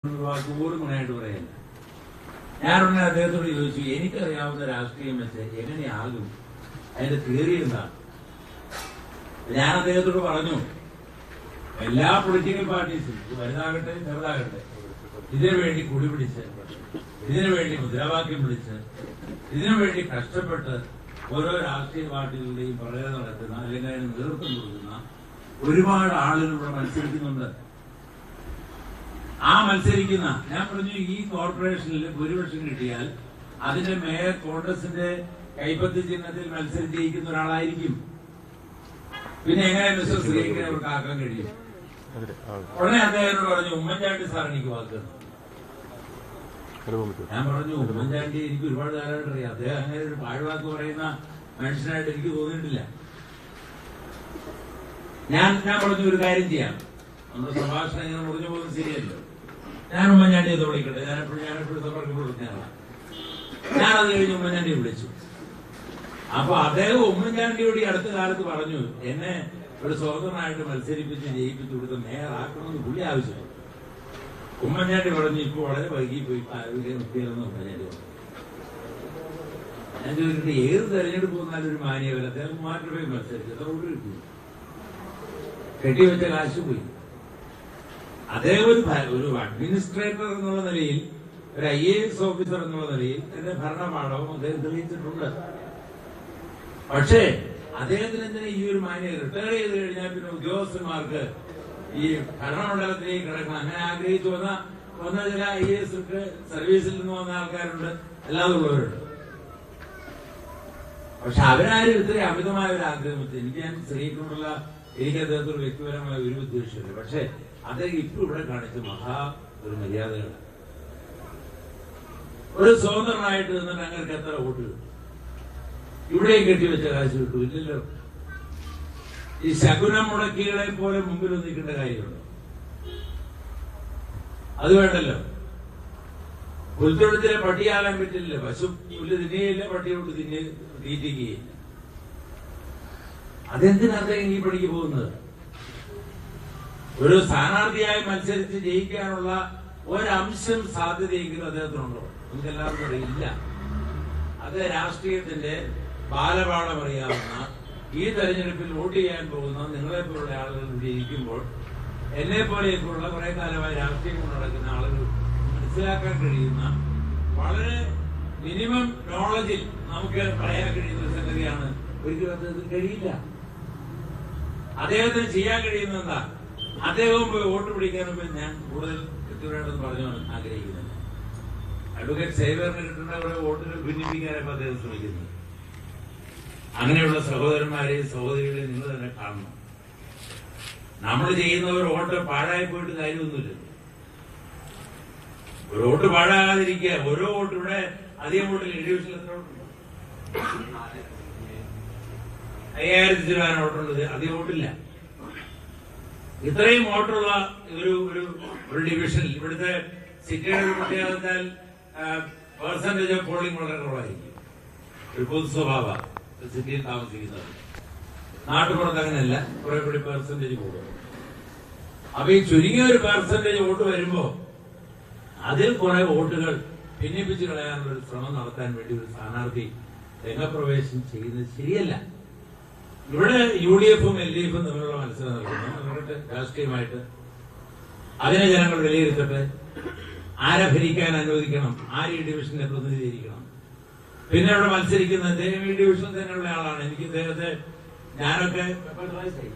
ഒരു വാക്ക് പോലും ഗുണമായിട്ട് പറയല്ല ഞാനുടനെ അദ്ദേഹത്തോട് ചോദിച്ചു എനിക്കറിയാവുന്ന രാഷ്ട്രീയം വെച്ച് എങ്ങനെയാകും അതിന്റെ തിയറി എന്താണ് ഞാൻ അദ്ദേഹത്തോട് പറഞ്ഞു എല്ലാ പൊളിറ്റിക്കൽ പാർട്ടീസും ഇത് വലുതാകട്ടെ ചെറുതാകട്ടെ ഇതിനു വേണ്ടി കുടി പിടിച്ച് ഇതിനു വേണ്ടി മുദ്രാവാക്യം പിടിച്ച് ഇതിനു വേണ്ടി കഷ്ടപ്പെട്ട് ഓരോ രാഷ്ട്രീയ പാർട്ടികളുടെയും പുറകെ നടക്കുന്ന അല്ലെങ്കിൽ അതിന് നേതൃത്വം കൊടുക്കുന്ന ഒരുപാട് ആളുകൾ ഇവിടെ മത്സരിക്കുന്നുണ്ട് ആ മത്സരിക്കുന്ന ഞാൻ പറഞ്ഞു ഈ കോർപ്പറേഷനിൽ ഭൂരിപക്ഷം കിട്ടിയാൽ അതിന്റെ മേയർ കോൺഗ്രസിന്റെ കൈപ്പത്തി ചിഹ്നത്തിൽ മത്സരിച്ച് ജയിക്കുന്ന ഒരാളായിരിക്കും പിന്നെ എങ്ങനെ മിസ്റ്റർ ശ്രീക്ക് അവർക്ക് ആക്കാൻ കഴിയും ഉടനെ അദ്ദേഹത്തോട് പറഞ്ഞു ഉമ്മൻചാണ്ടി സാർ എനിക്ക് വാക്ക് തന്നു ഞാൻ പറഞ്ഞു ഉമ്മൻചാണ്ടി എനിക്ക് ഒരുപാട് കാലമായിട്ട് അറിയാം അദ്ദേഹം അങ്ങനെ ഒരു പാഴ്വാക്ക് പറയുന്ന മനുഷ്യനായിട്ട് എനിക്ക് തോന്നിയിട്ടില്ല ഞാൻ ഞാൻ പറഞ്ഞു ഒരു കാര്യം ചെയ്യാം നമ്മുടെ സംഭാഷണം ഇങ്ങനെ മുറിഞ്ഞു പോകുന്നത് ശരിയല്ലോ ഞാൻ ഉമ്മൻചാണ്ടിയെ വിളിക്കട്ടെ ഞാനെപ്പോഴും ഞാനെപ്പോഴും സമ്പർക്കപ്പെടുന്നതാണ് ഞാൻ അത് കഴിഞ്ഞ് ഉമ്മൻചാണ്ടിയെ വിളിച്ചു അപ്പൊ അദ്ദേഹം ഉമ്മൻചാണ്ടിയോട് ഈ അടുത്ത കാലത്ത് പറഞ്ഞു എന്നെ ഒരു സ്വതന്ത്രനായിട്ട് മത്സരിപ്പിച്ച് ജയിപ്പിച്ചു കൊടുത്ത് മേയറാക്കണമെന്ന് പുള്ളി ആവശ്യപ്പെട്ടു ഉമ്മൻചാണ്ടി പറഞ്ഞു ഇപ്പൊ വളരെ വൈകി പോയി ആരോഗ്യം നിർത്തിയതെന്ന് ഉമ്മൻചാണ്ടി പറഞ്ഞു ഞാൻ ചോദിച്ചിട്ട് ഏത് തെരഞ്ഞെടുപ്പ് വന്നാലും ഒരു മാന്യവല്ല അദ്ദേഹം മാറ്റി മത്സരിച്ചു അതോട് കിട്ടി കെട്ടിവെച്ച കാശ് പോയി അദ്ദേഹം ഒരു ഭ- ഒരു അഡ്മിനിസ്ട്രേറ്റർ എന്നുള്ള നിലയിൽ ഒരു ഐ എ എസ് ഓഫീസർ എന്നുള്ള നിലയിൽ എന്റെ ഭരണപാഠവും അദ്ദേഹം തെളിയിച്ചിട്ടുണ്ട് പക്ഷേ അദ്ദേഹത്തിന് എന്തിനാ ഈ ഒരു മാന്യ റിട്ടയർ ചെയ്ത് കഴിഞ്ഞാൽ പിന്നെ ഉദ്യോഗസ്ഥന്മാർക്ക് ഈ ഭരണമണ്ഡലത്തിലേക്ക് കിടക്കണം അങ്ങനെ ആഗ്രഹിച്ചു വന്ന വന്ന ചില ഐ എസ് സർവീസിൽ നിന്ന് വന്ന ആൾക്കാരുണ്ട് അല്ലാതെ ഉള്ളവരുണ്ട് പക്ഷെ അവരാരും ഇത്രയും അമിതമായ ഒരു ആഗ്രഹം വെച്ച് എനിക്ക് ഞാൻ സ്ത്രീക്കൊണ്ടുള്ള എനിക്ക് അദ്ദേഹത്തോട് വ്യക്തിപരമായ ഒരു ഉദ്ദേശമില്ല പക്ഷെ അദ്ദേഹം ഇപ്പൊ ഇവിടെ കാണിച്ച മഹാ ഒരു മര്യാദകളാണ് ഒരു സ്വതന്ത്രനായിട്ട് നിന്നിട്ട് അങ്ങനെ എത്ര വോട്ട് കിട്ടും ഇവിടെയും കെട്ടിവെച്ച കാശ് കിട്ടും ഇല്ലല്ലോ ഈ ശകുനം മുടക്കികളെ പോലെ മുമ്പിൽ നിൽക്കേണ്ട കാര്യമുണ്ടോ അത് വേണ്ടല്ലോ പുൽത്തൊഴുത്തിലെ പട്ടിയാകാൻ പറ്റില്ല പശു പുല്ല് തിന്നുകയില്ല പട്ടിയോട് തിന്നെ തീറ്റിക്കുകയില്ല അതെന്തിനാ അദ്ദേഹം ഈ പണിക്ക് പോകുന്നത് ഒരു സ്ഥാനാർത്ഥിയായി മത്സരിച്ച് ജയിക്കാനുള്ള ഒരംശം സാധ്യതയെങ്കിലും അദ്ദേഹത്തിനുണ്ടോ നമുക്ക് എല്ലാവർക്കും അറിയില്ല അത് രാഷ്ട്രീയത്തിന്റെ ബാലപാഠം അറിയാവുന്ന ഈ തെരഞ്ഞെടുപ്പിൽ വോട്ട് ചെയ്യാൻ പോകുന്ന നിങ്ങളെ പോലുള്ള ആളുകൾ ഇവിടെ ഇരിക്കുമ്പോൾ എന്നെ പോലെയൊക്കെയുള്ള കുറെ കാലമായി രാഷ്ട്രീയം കൊണ്ട് നടക്കുന്ന ആളുകൾ മനസ്സിലാക്കാൻ കഴിയുന്ന വളരെ മിനിമം നോളജിൽ നമുക്ക് പറയാൻ കഴിയുന്ന ഒരു സംഗതിയാണ് ഒരിക്കലും അദ്ദേഹത്തിന് കഴിയില്ല അദ്ദേഹത്തിന് ചെയ്യാൻ കഴിയുന്ന എന്താ അദ്ദേഹവും പോയി വോട്ട് പിടിക്കാൻ മുമ്പ് ഞാൻ കൂടുതൽ കൃത്യമായിട്ടൊന്ന് പറഞ്ഞു ആഗ്രഹിക്കുന്നില്ല അഡ്വക്കേറ്റ് സേവറിന് കിട്ടുന്ന കുറെ വോട്ടുകൾ ഭിന്നിപ്പിക്കാനൊക്കെ അദ്ദേഹം ശ്രമിക്കുന്നത് അങ്ങനെയുള്ള സഹോദരന്മാരെയും സഹോദരികളെയും നിങ്ങൾ തന്നെ കാണണം നമ്മൾ ചെയ്യുന്ന ഒരു വോട്ട് പാഴായി പോയിട്ട് കാര്യമൊന്നുമില്ല ഒരു വോട്ട് പാഴാകാതിരിക്കുക ഓരോ വോട്ട് ഇവിടെ അധികം വോട്ടിൽ ഇടിവിഷനിൽ എത്ര വോട്ടുണ്ട് അയ്യായിരത്തി ചിലവാൻ വോട്ടുള്ളത് അധികം വോട്ടില്ല ഇത്രയും വോട്ടുള്ള ഒരു ഒരു ഒരു ഡിവിഷനിൽ ഇവിടുത്തെ സിറ്റിയുടെ ഒരു പ്രത്യേകതയാൽ പെർസെന്റേജ് ഓഫ് പോളിംഗ് വളരെ കുറവായിരിക്കും ഒരു പൊതു സ്വഭാവ സിറ്റിയിൽ താമസിക്കുന്നത് നാട്ടുപുറത്ത് അങ്ങനെയല്ല കുറെ കൂടി പെർസെന്റേജ് കൂടും അപ്പൊ ഈ ചുരുങ്ങിയ ഒരു പെർസെന്റേജ് വോട്ട് വരുമ്പോ അതിൽ കുറെ വോട്ടുകൾ ഭിന്നിപ്പിച്ച് കളയാനുള്ള ഒരു ശ്രമം നടത്താൻ വേണ്ടി ഒരു സ്ഥാനാർത്ഥി രംഗപ്രവേശം ചെയ്യുന്നത് ശരിയല്ല ഇവിടെ യു ഡി എഫും എൽ ഡി എഫും തമ്മിലുള്ള മത്സരം നടക്കുന്നു അവരുടെ രാഷ്ട്രീയമായിട്ട് അതിനെ ജനങ്ങൾ വിലയിരുത്തട്ടെ ആരെ ഭരിക്കാൻ അനുവദിക്കണം ആര് ഈ ഡിവിഷനെ പ്രതിനിധീകരിക്കണം പിന്നെ ഇവിടെ മത്സരിക്കുന്ന അദ്ദേഹം ഈ ഡിവിഷൻ തന്നെയുള്ള ആളാണ് എനിക്ക് ഇദ്ദേഹത്തെ ഞാനൊക്കെ എത്ര വയസ്സായി?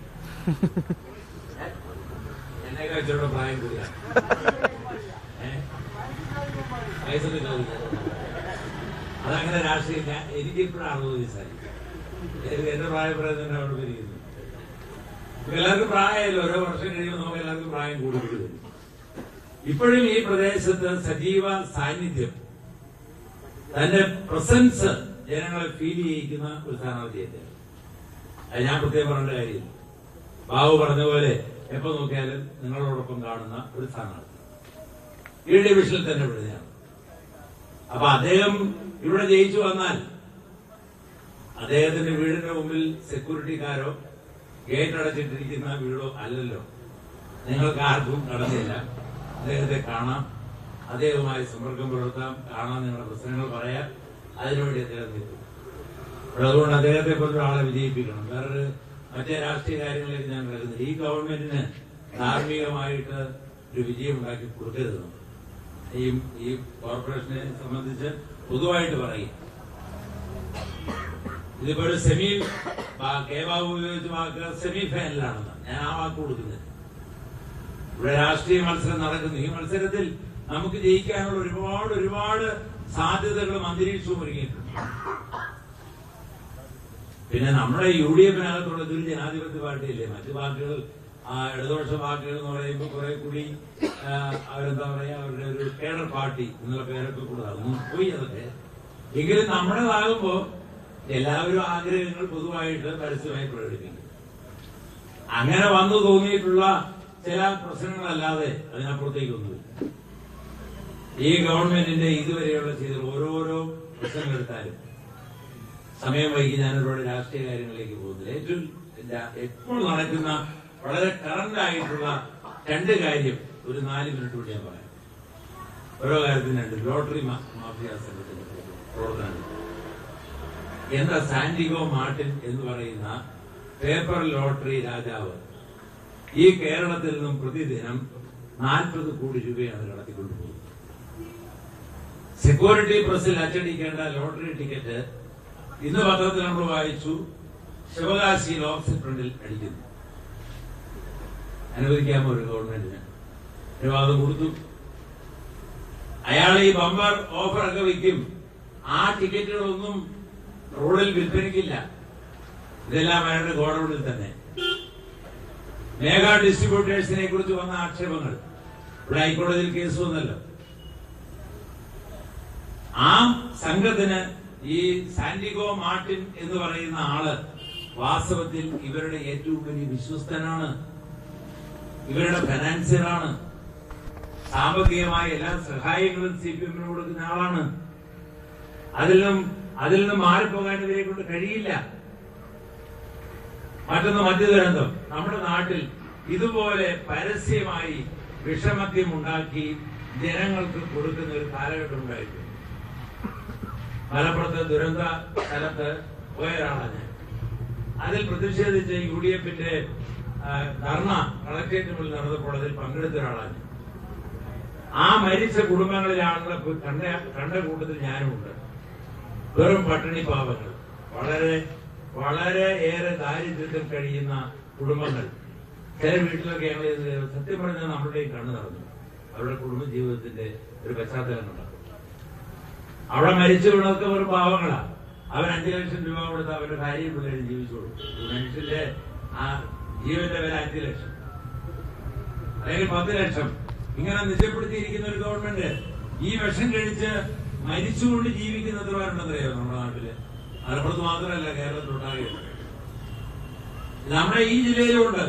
എന്നേക്കാൾ ഇച്ചിരിയുടെ പ്രായം കൂടിയാണ് ഏ? വയസ്സൊക്കെ ചോദിക്കാം അതങ്ങനെ രാഷ്ട്രീയം ഞാൻ എനിക്ക് ഇപ്പോഴും അറുപത് വയസ്സായി എനിക്ക് എന്റെ പ്രായം പറയുന്നത് അവിടെ പിരിക്കുന്നു ഇപ്പൊ എല്ലാവർക്കും പ്രായമല്ലോ ഓരോ വർഷം കഴിയുമ്പോൾ നമുക്ക് എല്ലാവർക്കും പ്രായം കൂടി കൂടി വരും ഇപ്പോഴും ഈ പ്രദേശത്ത് സജീവ സാന്നിധ്യം തന്റെ പ്രസൻസ് ജനങ്ങളെ ഫീൽ ചെയ്യിക്കുന്ന ഒരു സ്ഥാനാർത്ഥിയല്ലേ അത് ഞാൻ പ്രത്യേകം പറയേണ്ട കാര്യമില്ല ബാബു പറഞ്ഞ പോലെ എപ്പോ നോക്കിയാലും നിങ്ങളോടൊപ്പം കാണുന്ന ഒരു സ്ഥാനാർത്ഥി ഈ ഡിവിഷനിൽ തന്നെ വിടുന്നതാണ് അപ്പൊ അദ്ദേഹം ഇവിടെ ജയിച്ചു വന്നാൽ അദ്ദേഹത്തിന്റെ വീടിന്റെ മുമ്പിൽ സെക്യൂരിറ്റിക്കാരോ ഗേറ്റ് അടച്ചിട്ടിരിക്കുന്ന വീടോ അല്ലല്ലോ നിങ്ങൾക്ക് ആർക്കും കടന്നില്ല അദ്ദേഹത്തെ കാണാം അദ്ദേഹവുമായി സമ്പർക്കം പുലർത്താം കാണാൻ നിങ്ങളുടെ പ്രശ്നങ്ങൾ പറയാം അതിനുവേണ്ടി അദ്ദേഹം നിൽക്കും അപ്പോൾ അതുകൊണ്ട് അദ്ദേഹത്തെ പോലുള്ള ആളെ വിജയിപ്പിക്കണം വേറൊരു മറ്റേ രാഷ്ട്രീയ കാര്യങ്ങളിലേക്ക് ഞാൻ കിടക്കുന്നില്ല ഈ ഗവൺമെന്റിന് ധാർമ്മികമായിട്ട് ഒരു വിജയം ഉണ്ടാക്കി കൊടുക്കരുത് നമ്മൾ. ഈ ഈ കോർപ്പറേഷനെ സംബന്ധിച്ച് പൊതുവായിട്ട് പറയും ഇതിപ്പോ ഒരു സെമി കെ ബാബു ഉപയോഗിച്ച വാക്ക് സെമി ഫൈനലാണെന്ന് ഞാൻ ആ വാക്ക് കൊടുക്കുന്നത് ഇവിടെ രാഷ്ട്രീയ മത്സരം നടക്കുന്നു ഈ മത്സരത്തിൽ നമുക്ക് ജയിക്കാനുള്ള ഒരുപാട് ഒരുപാട് സാധ്യതകളും അന്തരീക്ഷവും ഒരുങ്ങിയിട്ടുണ്ട് പിന്നെ നമ്മുടെ യു ഡി എഫിനകത്തുള്ള ഇതൊരു ജനാധിപത്യ പാർട്ടിയല്ലേ മറ്റു പാർട്ടികൾ ആ ഇടതുപക്ഷ പാർട്ടികൾ എന്ന് പറയുമ്പോൾ കുറെ കൂടി ആ, അവരെന്താ പറയാ അവരുടെ ഒരു കേഡർ പാർട്ടി എന്നുള്ള പേരൊക്കെ കൂടുതൽ ഒന്നും പോയി അതൊക്കെ എങ്കിലും നമ്മുടേതാകുമ്പോ എല്ലാവരും ആഗ്രഹങ്ങൾ പൊതുവായിട്ട് പരസ്യമായി പ്രകടിപ്പിക്കും അങ്ങനെ വന്നു തോന്നിയിട്ടുള്ള ചില പ്രശ്നങ്ങളല്ലാതെ അതിനപ്പുറത്തേക്കൊന്നുമില്ല ഈ ഗവൺമെന്റിന്റെ ഇതുവരെയുള്ള ചെയ്ത ഓരോരോ പ്രശ്നങ്ങൾ എടുത്താലും സമയം വൈകി ഞാൻ ഒരുപാട് രാഷ്ട്രീയ കാര്യങ്ങളിലേക്ക് പോകുന്നില്ല ഏറ്റവും രാ- ഇപ്പോൾ നടക്കുന്ന വളരെ കറന്റ് ആയിട്ടുള്ള രണ്ട് കാര്യം ഒരു നാല് മിനിറ്റ് കൂടി ഞാൻ പറയാം ഓരോ കാര്യത്തിന് രണ്ട് ലോട്ടറി മാ- മാഫിയ സംഘത്തിന്റെ പ്രവർത്തനങ്ങൾ എന്താ സാന്റിഗോ മാർട്ടിൻ എന്ന് പറയുന്ന പേപ്പർ ലോട്ടറി രാജാവ് ഈ കേരളത്തിൽ നിന്നും പ്രതിദിനം നാൽപ്പത് കോടി രൂപയാണ് കടത്തിക്കൊണ്ടുപോകുന്നത് സെക്യൂരിറ്റി പ്രസിൽ അച്ചടിക്കേണ്ട ലോട്ടറി ടിക്കറ്റ് ഇന്ന് പത്രത്തിൽ നമ്മൾ വായിച്ചു ശിവകാശി ഓഫീസ് ഫ്രണ്ടിൽ അടിക്കുന്നു അനുവദിക്കാമോ ഒരു ഗവൺമെന്റിന് അനുവാദം കൊടുത്തു അയാൾ ഈ ബമ്പർ ഓഫറൊക്കെ വിൽക്കും ആ ടിക്കറ്റുകളൊന്നും റോഡിൽ വിൽപ്പനയ്ക്കില്ല ഇതെല്ലാം അയാളുടെ ഗോഡൌണിൽ തന്നെ മേഘാ ഡിസ്ട്രിബ്യൂട്ടേഴ്സിനെ കുറിച്ച് വന്ന ആക്ഷേപങ്ങൾ ഇവിടെ ഹൈക്കോടതിയിൽ കേസ് വന്നല്ലോ ആ സംഘത്തിന് ഈ സാന്റിഗോ മാർട്ടിൻ എന്ന് പറയുന്ന ആള് വാസ്തവത്തിൽ ഇവരുടെ ഏറ്റവും വലിയ വിശ്വസ്തനാണ് ഇവരുടെ ഫിനാൻസിയറാണ് സാമ്പത്തികമായ എല്ലാ സഹായങ്ങളും സി പി എമ്മിന് കൊടുക്കുന്ന ആളാണ് അതിൽ നിന്നും അതിൽ നിന്നും മാറിപ്പോകാൻ ഇവരെ കൊണ്ട് കഴിയില്ല മറ്റൊന്ന് മറ്റു ദുരന്തം നമ്മുടെ നാട്ടിൽ ഇതുപോലെ പരസ്യമായി വിഷമദ്യം ഉണ്ടാക്കി ജനങ്ങൾക്ക് കൊടുക്കുന്ന ഒരു കാലഘട്ടം ഉണ്ടായിരുന്നു മലപ്പുറത്ത് ദുരന്ത സ്ഥലത്ത് പോയ ഒരാളാണ് ഞാൻ അതിൽ പ്രതിഷേധിച്ച് യു ഡി എഫിന്റെ ധർണ കളക്ടറേറ്റ് മുന്നിൽ നടന്നപ്പോൾ അതിൽ പങ്കെടുത്ത ഒരാളാണ് ഞാൻ. ആ മരിച്ച കുടുംബങ്ങളിലെ ആളുകളെ പോയി കണ്ട കണ്ട കൂട്ടത്തിൽ ഞാനുമുണ്ട് വെറും പട്ടിണി പാവങ്ങൾ വളരെ വളരെ ഏറെ ദാരിദ്ര്യത്തിൽ കഴിയുന്ന കുടുംബങ്ങൾ ചില വീട്ടിലൊക്കെ ഞങ്ങൾ ഇത് സത്യം പറഞ്ഞാൽ നമ്മളുടെയും കണ്ണു നടന്നു അവരുടെ കുടുംബ ജീവിതത്തിന്റെ ഒരു പശ്ചാത്തലം കണ്ടു അവിടെ മരിച്ചു വീണതൊക്കെ വെറും പാവങ്ങളാ അവൻ അഞ്ചു ലക്ഷം രൂപ കൊടുത്ത് അവന്റെ ഭാര്യയും പിള്ളേരും ജീവിച്ചോളൂ ഒരു മനുഷ്യന്റെ ആ ജീവന്റെ വില അഞ്ചു ലക്ഷം അല്ലെങ്കിൽ പത്ത് ലക്ഷം ഇങ്ങനെ നിജപ്പെടുത്തിയിരിക്കുന്ന ഒരു ഗവൺമെന്റ് ഈ വിഷം കഴിച്ച് മരിച്ചുകൊണ്ട് ജീവിക്കുന്ന എത്ര പേരുണ്ടെന്നറിയോ നമ്മുടെ നാട്ടില് മലപ്പുറത്ത് മാത്രമല്ല കേരളത്തിലുണ്ടാകുകയുണ്ട് നമ്മുടെ ഈ ജില്ലയിലുണ്ട്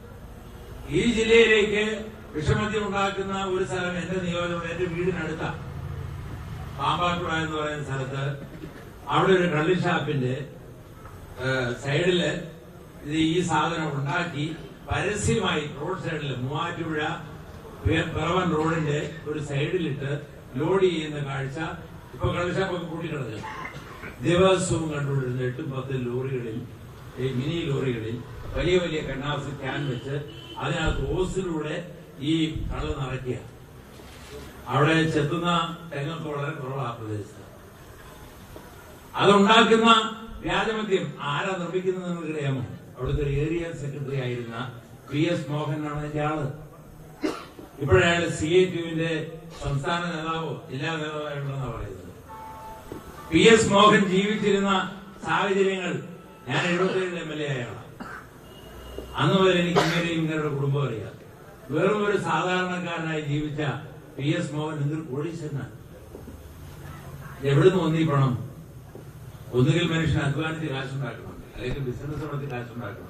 ഈ ജില്ലയിലേക്ക് വിഷമദ്യം ഉണ്ടാക്കുന്ന ഒരു സ്ഥലം എന്റെ നിയോജകം എന്റെ വീടിനടുത്ത പാമ്പാട്ടുഴ എന്ന് പറയുന്ന സ്ഥലത്ത് അവിടെ ഒരു കള്ളി ഷാപ്പിന്റെ ഏഹ്, സൈഡില് ഇത് ഈ സാധനം ഉണ്ടാക്കി പരസ്യമായി റോഡ് സൈഡിൽ മൂവാറ്റുപുഴ പി- പിറവൻ റോഡിന്റെ ഒരു സൈഡിലിട്ട് ലോഡ് ചെയ്യുന്ന കാഴ്ച ഇപ്പൊ കള്ളി ഷാപ്പൊക്കെ കൂട്ടിക്കിടക്കുക ദിവസവും കണ്ടുകൊണ്ടിരുന്ന എട്ടും പത്തും ലോറികളിൽ ഈ മിനി ലോറികളിൽ വലിയ വലിയ കണ്ണാസ് ക്യാൻ വെച്ച് അതിനകത്ത് ഓസിലൂടെ ഈ കള്ള് നിറയ്ക്കുക അവിടെ ചെത്തുന്ന തെങ്ങൊക്കെ വളരെ കുറവാണ് ആ പ്രദേശത്ത് അതുണ്ടാക്കുന്ന വ്യാജമദ്യം ആരാ നിർമ്മിക്കുന്നത് നിങ്ങൾക്ക് അറിയാമോ അവിടുത്തെ ഒരു ഏരിയ സെക്രട്ടറി ആയിരുന്ന പി എസ് മോഹനാണ് അതിന്റെ ആള് ഇപ്പോഴയാൾ സി ഐ ടിയുവിന്റെ സംസ്ഥാന നേതാവോ ജില്ലാ നേതാവായിട്ടുണ്ടെന്നാണ് പറയുന്നത് പി എസ് മോഹൻ ജീവിച്ചിരുന്ന സാഹചര്യങ്ങൾ ഞാൻ എഴുപത്തേഴിൽ എം എൽ എ ആയാണ് അന്ന് മുതൽ എനിക്ക് ഇങ്ങനെയും ഇങ്ങനെയുള്ള കുടുംബം അറിയാം വെറും ഒരു സാധാരണക്കാരനായി ജീവിച്ച പി എസ് മോഹൻ എന്തൊരു കോടീശ്വരനാണ് എവിടുന്ന് വന്നീ പണം ഒന്നുകിൽ മനുഷ്യൻ അധ്വാനിച്ച് കാശുണ്ടാക്കണം അല്ലെങ്കിൽ ബിസിനസ് നടത്തി കാശുണ്ടാക്കണം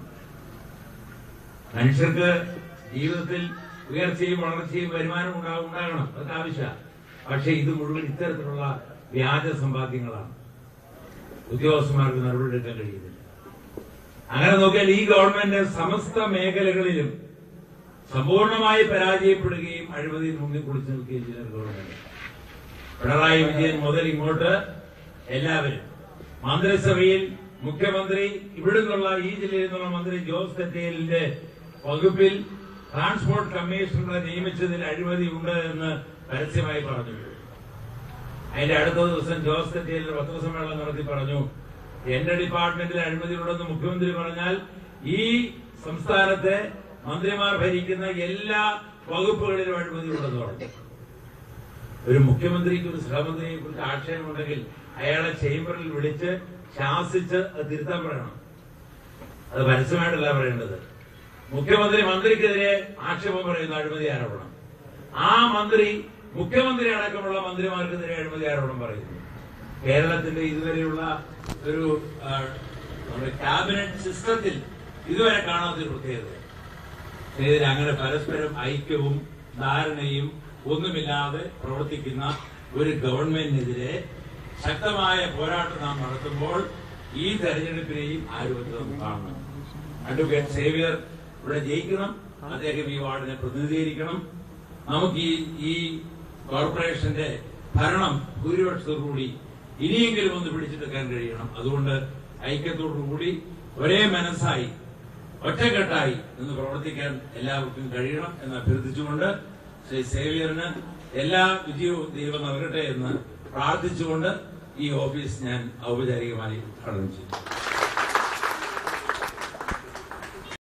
മനുഷ്യർക്ക് ജീവിതത്തിൽ ഉയർച്ചയും വളർച്ചയും വരുമാനവും ഉണ്ടാ- ഉണ്ടാകണം അതൊക്കെ ആവശ്യമാണ് പക്ഷെ ഇത് മുഴുവൻ ഇത്തരത്തിലുള്ള വ്യാജ സമ്പാദ്യങ്ങളാണ് ഉദ്യോഗസ്ഥന്മാർക്ക് നടപടിയെടുക്കാൻ കഴിയുന്നില്ല അങ്ങനെ നോക്കിയാൽ ഈ ഗവൺമെന്റ് സമസ്ത മേഖലകളിലും സമ്പൂർണമായി പരാജയപ്പെടുകയും അഴിമതിയിൽ മുങ്ങി കുളിച്ചു നിൽക്കുകയും ചെയ്ത ഒരു ഗവൺമെന്റ് പിണറായി വിജയൻ മുതൽ ഇങ്ങോട്ട് എല്ലാവരും മന്ത്രിസഭയിൽ മുഖ്യമന്ത്രി ഇവിടെ നിന്നുള്ള ഈ ജില്ലയിൽ നിന്നുള്ള മന്ത്രി ജോസ് തെറ്റേലിന്റെ വകുപ്പിൽ ട്രാൻസ്പോർട്ട് കമ്മീഷണറെ നിയമിച്ചതിൽ അഴിമതി ഉണ്ട് എന്ന് പരസ്യമായി പറഞ്ഞു അതിന്റെ അടുത്ത ദിവസം ജോസ് തെറ്റേൽ പത്രസമ്മേളനം നടത്തി പറഞ്ഞു എന്റെ ഡിപ്പാർട്ട്മെന്റിൽ അഴിമതി ഉണ്ടെന്ന് മുഖ്യമന്ത്രി പറഞ്ഞാൽ ഈ സംസ്ഥാനത്തെ മന്ത്രിമാർ ഭരിക്കുന്ന എല്ലാ വകുപ്പുകളിലും അഴിമതി ഉണ്ടെന്ന് പറഞ്ഞു ഒരു മുഖ്യമന്ത്രിക്ക് ഒരു സഹമന്ത്രിയെ കുറിച്ച് ആക്ഷേപമുണ്ടെങ്കിൽ അയാളെ ചേംബറിൽ വിളിച്ച് ശാസിച്ച് അത് തിരുത്താൻ പറയണം അത് പരസ്യമായിട്ടല്ല പറയേണ്ടത് മുഖ്യമന്ത്രി മന്ത്രിക്കെതിരെ ആക്ഷേപം പറയുന്ന അഴിമതി ആരോപണം ആ മന്ത്രി മുഖ്യമന്ത്രി അടക്കമുള്ള മന്ത്രിമാർക്കെതിരെ അഴിമതി ആരോപണം പറയുന്നു കേരളത്തിന്റെ ഇതുവരെയുള്ള ഒരു ആ, നമ്മുടെ ക്യാബിനറ്റ് സിസ്റ്റത്തിൽ ഇതുവരെ കാണാത്തൊരു പ്രത്യേകത ഇതിൽ അങ്ങനെ പരസ്പരം ഐക്യവും ധാരണയും ഒന്നുമില്ലാതെ പ്രവർത്തിക്കുന്ന ഒരു ഗവൺമെന്റിനെതിരെ ശക്തമായ പോരാട്ടം നാം നടത്തുമ്പോൾ ഈ തെരഞ്ഞെടുപ്പിനെയും ആരോഗ്യം കാണണം അഡ്വക്കേറ്റ് സേവിയർ ഇവിടെ ജയിക്കണം അദ്ദേഹം ഈ വാർഡിനെ പ്രതിനിധീകരിക്കണം നമുക്ക് ഈ ഈ കോർപ്പറേഷന്റെ ഭരണം ഭൂരിപക്ഷത്തോടുകൂടി ഇനിയെങ്കിലും ഒന്ന് പിടിച്ചെടുക്കാൻ കഴിയണം അതുകൊണ്ട് ഐക്യത്തോടുകൂടി ഒരേ മനസ്സായി ഒറ്റക്കെട്ടായി നിന്ന് പ്രവർത്തിക്കാൻ എല്ലാവർക്കും കഴിയണം എന്ന് അഭ്യർത്ഥിച്ചുകൊണ്ട് ശ്രീ സേവിയറിന് എല്ലാ വിജയവും ദൈവം നൽകട്ടെ എന്ന് പ്രാർത്ഥിച്ചുകൊണ്ട് ഈ ഓഫീസ് ഞാൻ ഔപചാരികമായി ഉദ്ഘാടനം ചെയ്തു